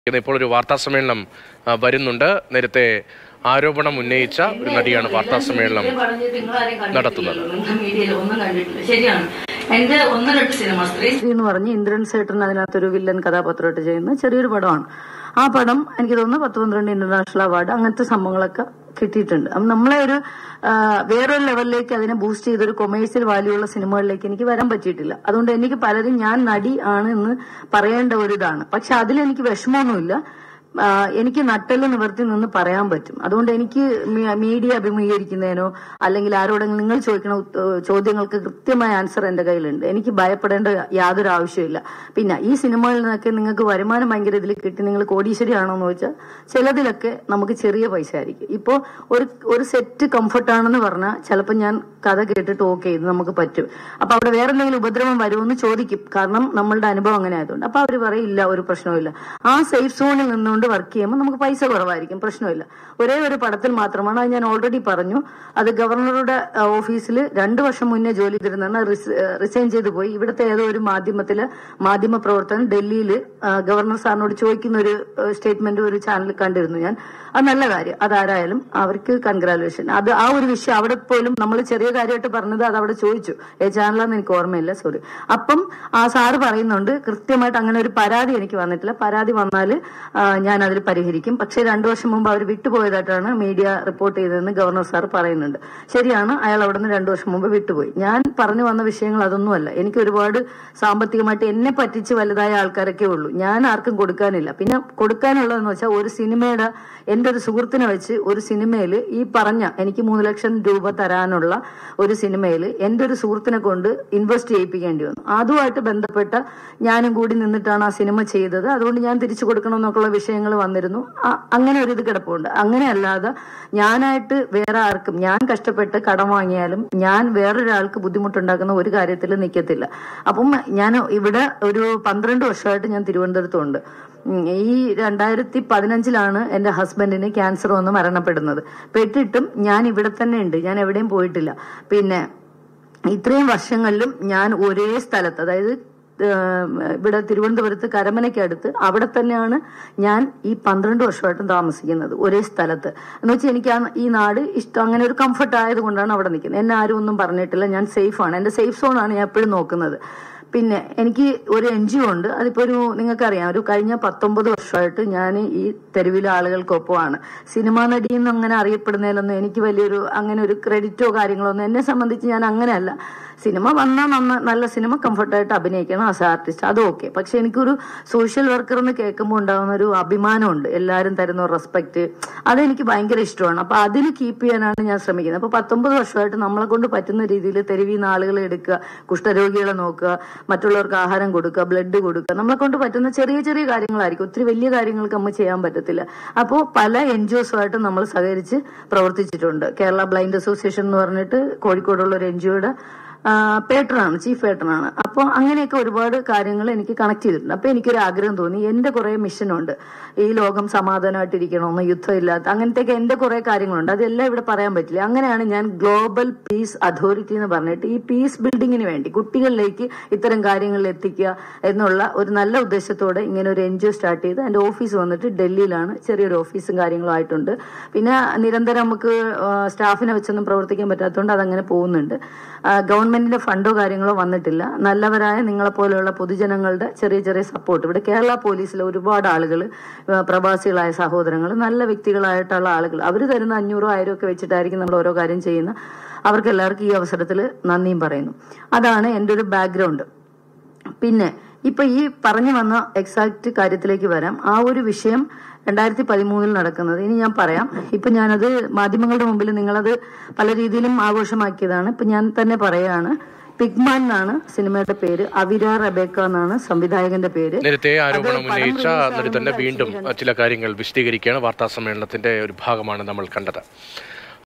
ഇപ്പോൾ ഒരു വാർത്താ സമ്മേളനം ആ, വരുന്നുണ്ട് നേരത്തെ ആരോപണം ഉന്നയിച്ച ഒരു നടിയാണ് വാർത്താ സമ്മേളനം നടത്തുന്നത്. മീഡിയയിൽ ഒന്നും കണ്ടിട്ടില്ല ശരിയാണ് എന്റെ ഒന്ന് രണ്ട് സിനിമ സ്ത്രീ എന്ന് പറഞ്ഞ് ഇന്ദ്രൻ സേട്ടൻ അതിനകത്തൊരു വില്ലൻ കഥാപാത്രമായിട്ട് ചെയ്യുന്ന ചെറിയൊരു പടമാണ് ആ പടം എനിക്ക് തോന്നുന്നു പത്ത് പന്ത്രണ്ട് ഇന്റർനാഷണൽ അവാർഡ് അങ്ങനത്തെ സംഭവങ്ങളൊക്കെ കിട്ടിയിട്ടുണ്ട് അപ്പം നമ്മളെ ഒരു ആ, വേറൊരു ലെവലിലേക്ക് അതിനെ ബൂസ്റ്റ് ചെയ്തൊരു കൊമേഴ്സ്യൽ വാല്യൂ ഉള്ള സിനിമകളിലേക്ക് എനിക്ക് വരാൻ പറ്റിയിട്ടില്ല അതുകൊണ്ട് എനിക്ക് പലരും ഞാൻ നടി ആണ് എന്ന് പറയേണ്ട ഒരു ഇതാണ് പക്ഷെ അതിലെനിക്ക് വിഷമമൊന്നുമില്ല ആ, എനിക്ക് നട്ടെല്ല് നിവർത്തി നിന്ന് പറയാൻ പറ്റും അതുകൊണ്ട് എനിക്ക് മീ- മീഡിയ അഭിമുഖീകരിക്കുന്നതിനോ അല്ലെങ്കിൽ ആരോടെങ്കിലും നിങ്ങൾ ചോദിക്കുന്ന ഉത്ത- ചോദ്യങ്ങൾക്ക് കൃത്യമായ ആൻസർ എന്റെ കയ്യിലുണ്ട് എനിക്ക് ഭയപ്പെടേണ്ട യാതൊരു ആവശ്യമില്ല പിന്നെ ഈ സിനിമകളിൽ നിന്നൊക്കെ നിങ്ങൾക്ക് വരുമാനം ഭയങ്കര ഇതിൽ കിട്ടി നിങ്ങൾ കോടീശ്വരിയാണോ എന്ന് ചോദിച്ചാൽ ചിലതിലൊക്കെ നമുക്ക് ചെറിയ പൈസ ആയിരിക്കും ഇപ്പോൾ ഒരു ഒരു സെറ്റ് കംഫർട്ടാണെന്ന് പറഞ്ഞാൽ ചിലപ്പോൾ ഞാൻ കഥ കേട്ടിട്ട് ഓക്കെ ഇത് നമുക്ക് പറ്റും അപ്പൊ അവിടെ വേറെ എന്തെങ്കിലും ഉപദ്രവം വരുമെന്ന് ചോദിക്കും കാരണം നമ്മളുടെ അനുഭവം അങ്ങനെ ആയതുകൊണ്ട് അപ്പൊ അവർ പറയില്ല ഒരു പ്രശ്നവുമില്ല ആ സേഫ് സോണിൽ നിന്നുകൊണ്ട് വർക്ക് ചെയ്യുമ്പോൾ നമുക്ക് പൈസ കുറവായിരിക്കും പ്രശ്നമില്ല ഒരേ ഒരു പടത്തിൽ മാത്രമാണ് അത് ഞാൻ ഓൾറെഡി പറഞ്ഞു അത് ഗവർണറുടെ ഓഫീസിൽ രണ്ടു വർഷം മുന്നേ ജോലി ചെയ്തിരുന്നാണ് റിസൈൻ ചെയ്തു പോയി ഇവിടുത്തെ ഏതോ ഒരു മാധ്യമത്തില് മാധ്യമ പ്രവർത്തകൻ ഡൽഹിയിൽ ഗവർണർ സാറിനോട് ചോദിക്കുന്ന ഒരു സ്റ്റേറ്റ്മെന്റ് ഒരു ചാനലിൽ കണ്ടിരുന്നു ഞാൻ അത് നല്ല കാര്യം അതാരായാലും അവർക്ക് കൺഗ്രാലുവേഷൻ അത് ആ ഒരു വിഷയം അവിടെ പോലും നമ്മൾ ചെറിയ കാര്യമായിട്ട് പറഞ്ഞത് അത് അവിടെ ചോദിച്ചു ഏ ചാനലാന്ന് എനിക്ക് ഓർമ്മയില്ല സോറി അപ്പം ആ സാറ് പറയുന്നുണ്ട് കൃത്യമായിട്ട് അങ്ങനെ ഒരു പരാതി എനിക്ക് വന്നിട്ടില്ല പരാതി വന്നാൽ ഞാൻ അതിൽ പരിഹരിക്കും പക്ഷേ രണ്ടു വർഷം മുമ്പ് അവർ വിട്ടുപോയതായിട്ടാണ് മീഡിയ റിപ്പോർട്ട് ചെയ്തതെന്ന് ഗവർണർ സാർ പറയുന്നുണ്ട് ശരിയാണ് അയാൾ അവിടെ നിന്ന് രണ്ടു വർഷം മുമ്പ് വിട്ടുപോയി ഞാൻ പറഞ്ഞു വന്ന വിഷയങ്ങൾ അതൊന്നുമല്ല എനിക്ക് ഒരുപാട് സാമ്പത്തികമായിട്ട് എന്നെ പറ്റിച്ച് വലുതായ ആൾക്കാരൊക്കെ ഉള്ളൂ ഞാൻ ആർക്കും കൊടുക്കാനില്ല പിന്നെ കൊടുക്കാനുള്ളതെന്ന് വെച്ചാൽ ഒരു സിനിമയുടെ എന്റെ ഒരു സുഹൃത്തിനെ വെച്ച് ഒരു സിനിമയിൽ ഈ പറഞ്ഞ എനിക്ക് മൂന്ന് ലക്ഷം രൂപ തരാനുള്ള ഒരു സിനിമയിൽ എന്റെ ഒരു സുഹൃത്തിനെ കൊണ്ട് ഇൻവെസ്റ്റ് ചെയ്യിപ്പിക്കേണ്ടി വന്നു അതുമായിട്ട് ബന്ധപ്പെട്ട ഞാനും കൂടി നിന്നിട്ടാണ് ആ സിനിമ ചെയ്തത് അതുകൊണ്ട് ഞാൻ തിരിച്ചു കൊടുക്കണം എന്നൊക്കെയുള്ള വിഷയങ്ങൾ വന്നിരുന്നു ആ- അങ്ങനെ ഒരു ഇത് കിടപ്പുണ്ട് അങ്ങനെ അല്ലാതെ ഞാനായിട്ട് വേറെ ആർക്കും ഞാൻ കഷ്ടപ്പെട്ട് കടം വാങ്ങിയാലും ഞാൻ വേറൊരാൾക്ക് ബുദ്ധിമുട്ടുണ്ടാക്കുന്ന ഒരു കാര്യത്തിൽ നിൽക്കത്തില്ല അപ്പം ഞാൻ ഇവിടെ ഒരു പന്ത്രണ്ട് വർഷമായിട്ട് ഞാൻ തിരുവനന്തപുരത്തുണ്ട് ഉം, ഈ രണ്ടായിരത്തി പതിനഞ്ചിലാണ് എന്റെ ഹസ്ബൻഡിന് ക്യാൻസർ വന്ന് മരണപ്പെടുന്നത് പെട്ടിട്ടും ഞാൻ ഇവിടെ തന്നെ ഉണ്ട് ഞാൻ എവിടെയും പോയിട്ടില്ല പിന്നെ ഇത്രയും വർഷങ്ങളിലും ഞാൻ ഒരേ സ്ഥലത്ത് അതായത് ഏഹ്, ഇവിടെ തിരുവനന്തപുരത്ത് കരമനയ്ക്കടുത്ത് അവിടെ തന്നെയാണ് ഞാൻ ഈ പന്ത്രണ്ട് വർഷമായിട്ടും താമസിക്കുന്നത് ഒരേ സ്ഥലത്ത് എന്ന് വെച്ചാൽ എനിക്ക് ആ ഈ നാട് ഇഷ്ടം അങ്ങനെ ഒരു കംഫർട്ട് ആയതുകൊണ്ടാണ് അവിടെ നിൽക്കുന്നത് എന്നെ ആരും ഒന്നും പറഞ്ഞിട്ടില്ല ഞാൻ സേഫാണ് എന്റെ സേഫ് സോണാണ് ഞാൻ എപ്പോഴും നോക്കുന്നത് പിന്നെ എനിക്ക് ഒരു എൻ ജി ഒ ഉണ്ട് അതിപ്പോ ഒരു നിങ്ങൾക്കറിയാം ഒരു കഴിഞ്ഞ പത്തൊമ്പത് വർഷമായിട്ട് ഞാൻ ഈ തെരുവിലെ ആളുകൾക്കൊപ്പമാണ് സിനിമാ നടി എന്ന് അങ്ങനെ അറിയപ്പെടുന്നതിലൊന്നും എനിക്ക് വലിയൊരു അങ്ങനെ ഒരു ക്രെഡിറ്റോ കാര്യങ്ങളോ ഒന്നും എന്നെ സംബന്ധിച്ച് ഞാൻ അങ്ങനെയല്ല സിനിമ വന്നാൽ നന്ന നല്ല സിനിമ കംഫർട്ടായിട്ട് അഭിനയിക്കണം ആസ് ആർട്ടിസ്റ്റ് അത് ഓക്കെ പക്ഷെ എനിക്കൊരു സോഷ്യൽ വർക്കർ എന്ന് കേൾക്കുമ്പോൾ ഉണ്ടാകുന്ന ഒരു അഭിമാനമുണ്ട് എല്ലാവരും തരുന്ന റെസ്പെക്ട് അതെനിക്ക് ഭയങ്കര ഇഷ്ടമാണ് അപ്പൊ അതിൽ കീപ്പ് ചെയ്യാനാണ് ഞാൻ ശ്രമിക്കുന്നത് അപ്പൊ പത്തൊമ്പത് വർഷമായിട്ട് നമ്മളെ കൊണ്ട് പറ്റുന്ന രീതിയിൽ തെരുവിൽ നിന്ന് ആളുകളെ എടുക്കുക കുഷ്ഠരോഗികളെ നോക്കുക മറ്റുള്ളവർക്ക് ആഹാരം കൊടുക്കുക ബ്ലഡ് കൊടുക്കുക നമ്മളെ കൊണ്ട് പറ്റുന്ന ചെറിയ ചെറിയ കാര്യങ്ങളായിരിക്കും ഒത്തിരി വലിയ കാര്യങ്ങൾക്ക് നമ്മൾ ചെയ്യാൻ പറ്റത്തില്ല അപ്പോൾ പല എൻ ജി ഒസുമായിട്ട് നമ്മൾ സഹകരിച്ച് പ്രവർത്തിച്ചിട്ടുണ്ട് കേരള ബ്ലൈൻഡ് അസോസിയേഷൻ എന്ന് പറഞ്ഞിട്ട് കോഴിക്കോടുള്ള ഒരു എൻ ജി ഒയുടെ പേട്ടറാണ് ചീഫ് പേട്ടറാണ് അപ്പോൾ അങ്ങനെയൊക്കെ ഒരുപാട് കാര്യങ്ങൾ എനിക്ക് കണക്ട് ചെയ്തിട്ടുണ്ട് അപ്പോൾ എനിക്കൊരു ആഗ്രഹം തോന്നി എന്റെ കുറെ മിഷനുണ്ട് ഈ ലോകം സമാധാനമായിട്ടിരിക്കണമെന്ന് യുദ്ധമില്ലാത്ത അങ്ങനത്തെയൊക്കെ എന്റെ കുറെ കാര്യങ്ങളുണ്ട് അതെല്ലാം ഇവിടെ പറയാൻ പറ്റില്ല അങ്ങനെയാണ് ഞാൻ ഗ്ലോബൽ പീസ് അതോറിറ്റി എന്ന് പറഞ്ഞിട്ട് ഈ പീസ് ബിൽഡിങ്ങിന് വേണ്ടി കുട്ടികളിലേക്ക് ഇത്തരം കാര്യങ്ങളിൽ എത്തിക്കുക എന്നുള്ള ഒരു നല്ല ഉദ്ദേശത്തോടെ ഇങ്ങനെ ഒരു എൻ ജി ഒ സ്റ്റാർട്ട് ചെയ്ത് എന്റെ ഓഫീസ് വന്നിട്ട് ഡൽഹിയിലാണ് ചെറിയൊരു ഓഫീസും കാര്യങ്ങളും ആയിട്ടുണ്ട് പിന്നെ നിരന്തരം നമുക്ക് ആ, സ്റ്റാഫിനെ വെച്ചൊന്നും പ്രവർത്തിക്കാൻ പറ്റാത്തതുകൊണ്ട് അതങ്ങനെ പോകുന്നുണ്ട് ആ, ഗവൺമെന്റിന്റെ ഫണ്ടോ കാര്യങ്ങളോ വന്നിട്ടില്ല നല്ലവരായ നിങ്ങളെ പോലെയുള്ള പൊതുജനങ്ങളുടെ ചെറിയ ചെറിയ സപ്പോർട്ട് ഇവിടെ കേരള പോലീസിലെ ഒരുപാട് ആളുകൾ പ്രവാസികളായ സഹോദരങ്ങൾ നല്ല വ്യക്തികളായിട്ടുള്ള ആളുകൾ അവർ തരുന്ന അഞ്ഞൂറോ ആയിരം ഒക്കെ വെച്ചിട്ടായിരിക്കും നമ്മൾ ഓരോ കാര്യം ചെയ്യുന്ന അവർക്ക് എല്ലാവർക്കും ഈ അവസരത്തിൽ നന്ദിയും പറയുന്നു അതാണ് എൻ്റെ ഒരു ബാക്ക്ഗ്രൗണ്ട് പിന്നെ ഇപ്പൊ ഈ പറഞ്ഞു വന്ന എക്സാക്ട് കാര്യത്തിലേക്ക് വരാം ആ ഒരു വിഷയം രണ്ടായിരത്തി പതിമൂന്നിൽ നടക്കുന്നത് ഇനി ഞാൻ പറയാം ഇപ്പൊ ഞാനത് മാധ്യമങ്ങളുടെ മുമ്പിൽ നിങ്ങളത് പല രീതിയിലും ആഘോഷമാക്കിയതാണ് ഇപ്പൊ ഞാൻ തന്നെ പറയാണ് പിഗ്മാൻ എന്നാണ് സിനിമയുടെ പേര് അവിര റബേക്ക എന്നാണ് സംവിധായകന്റെ പേര് നേരത്തെ ആരോപണം അത് പടം ഉന്നയിച്ച release നടി തന്നെ ആകുന്നത് വീണ്ടും ചില കാര്യങ്ങൾ വിശദീകരിക്കുകയാണ് വാർത്താ സമ്മേളനത്തിന്റെ ഒരു ഭാഗമാണ് നമ്മൾ കണ്ടത്